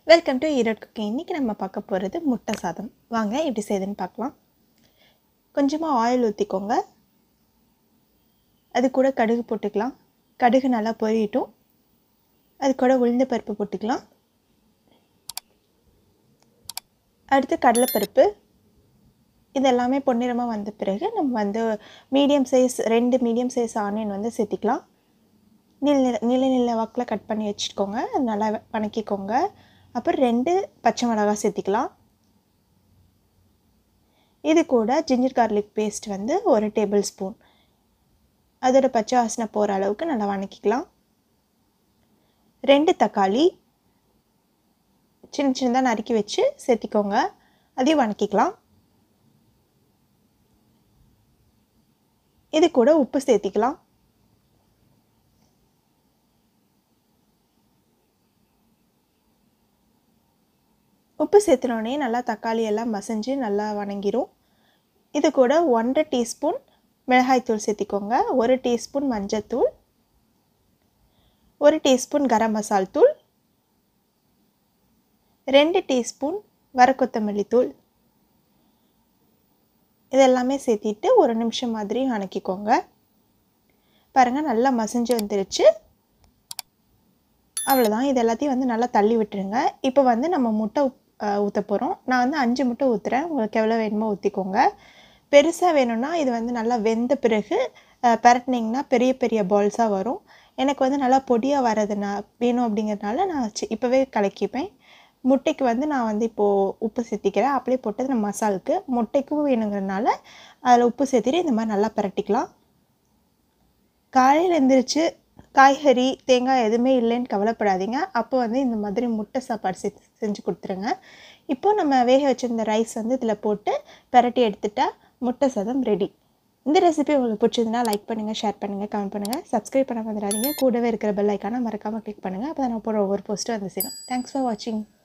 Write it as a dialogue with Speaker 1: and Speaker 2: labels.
Speaker 1: welcome to Erode cooking இன்றைக்கி நம்ம பார்க்க போகிறது முட்டை சாதம் வாங்க எப்படி செய்யுதுன்னு பார்க்கலாம் கொஞ்சமாக ஆயில் ஊற்றிக்கோங்க அது கூட கடுகு போட்டுக்கலாம் கடுகு நல்லா பொரியட்டும் அது கூட உளுந்த பருப்பு போட்டுக்கலாம் அடுத்து கடலைப்பருப்பு இது எல்லாமே பொன்னிறமாக வந்த பிறகு நம்ம வந்து மீடியம் சைஸ் ரெண்டு மீடியம் சைஸ் ஆனியன் வந்து சேர்த்திக்கலாம் நீல நில நீல நீல வாக்கில் கட் பண்ணி வச்சுக்கோங்க அது நல்லா வணக்கிக்கோங்க அப்புறம் ரெண்டு பச்சை மிளகாய் சேர்த்திக்கலாம் இது கூட ஜிஞ்சர் கார்லிக் பேஸ்ட் வந்து ஒரு டேபிள் ஸ்பூன் அதோட பச்சை வாசனை போகிற அளவுக்கு நல்லா வணக்கிக்கலாம் ரெண்டு தக்காளி சின்ன சின்னதாக நறுக்கி வச்சு சேர்த்திக்கோங்க அதையும் வணக்கிக்கலாம் இது கூட உப்பு சேர்த்திக்கலாம் உப்பு சேர்த்துனோடனே நல்லா தக்காளி எல்லாம் மசஞ்சு நல்லா வணங்கிரும் இது கூட ஒன்றரை டீஸ்பூன் மிளகாய்த்தூள் சேர்த்திக்கோங்க ஒரு டீஸ்பூன் மஞ்சத்தூள் ஒரு டீஸ்பூன் கரம் மசால் தூள் ரெண்டு டீஸ்பூன் வர கொத்தமல்லி தூள் இதெல்லாமே சேர்த்திட்டு ஒரு நிமிஷம் மாதிரி வணக்கிக்கோங்க பாருங்கள் நல்லா மசிஞ்சு வந்துருச்சு அவ்வளோதான் இது எல்லாத்தையும் வந்து நல்லா தள்ளி விட்டுருங்க இப்போ வந்து நம்ம முட்டை ஊற்ற போகிறோம் நான் வந்து அஞ்சு முட்டை ஊற்றுறேன் உங்களுக்கு எவ்வளோ வேணுமோ ஊற்றிக்கோங்க பெருசாக வேணும்னா இது வந்து நல்லா வெந்த பிறகு பரட்டினிங்கன்னா பெரிய பெரிய பால்ஸாக வரும் எனக்கு வந்து நல்லா பொடியாக வரதுனா வேணும் அப்படிங்கிறதுனால நான் இப்போவே கலக்கிப்பேன் முட்டைக்கு வந்து நான் வந்து இப்போது உப்பு சேர்த்திக்கிறேன் அப்படியே போட்டது நம்ம மசாலுக்கு முட்டைக்கும் வேணுங்கிறதுனால அதில் உப்பு சேர்த்துட்டு இந்த மாதிரி நல்லா பரட்டிக்கலாம் காலையில் எழுந்திரிச்சு காய்கறி தேங்காய் எதுவுமே இல்லைன்னு கவலைப்படாதீங்க அப்போ வந்து இந்த மாதிரி முட்டை சாப்பாடு செ செஞ்சு கொடுத்துருங்க இப்போது நம்ம வேக வச்சுருந்த ரைஸ் வந்து இதில் போட்டு பரட்டி எடுத்துட்டா முட்டை சாதம் ரெடி இந்த ரெசிபி உங்களுக்கு பிடிச்சதுன்னா லைக் பண்ணுங்கள் ஷேர் பண்ணுங்கள் கமெண்ட் பண்ணுங்கள் சப்ஸ்கிரைப் பண்ண வந்துடாதீங்க கூடவே இருக்கிற பெல் ஐக்கானை மறக்காமல் கிளிக் பண்ணுங்கள் அப்போ தான் நான் போடுற ஒவ்வொரு போஸ்ட்டும் வந்து சேரும் தேங்க்ஸ் ஃபார் வாட்சிங்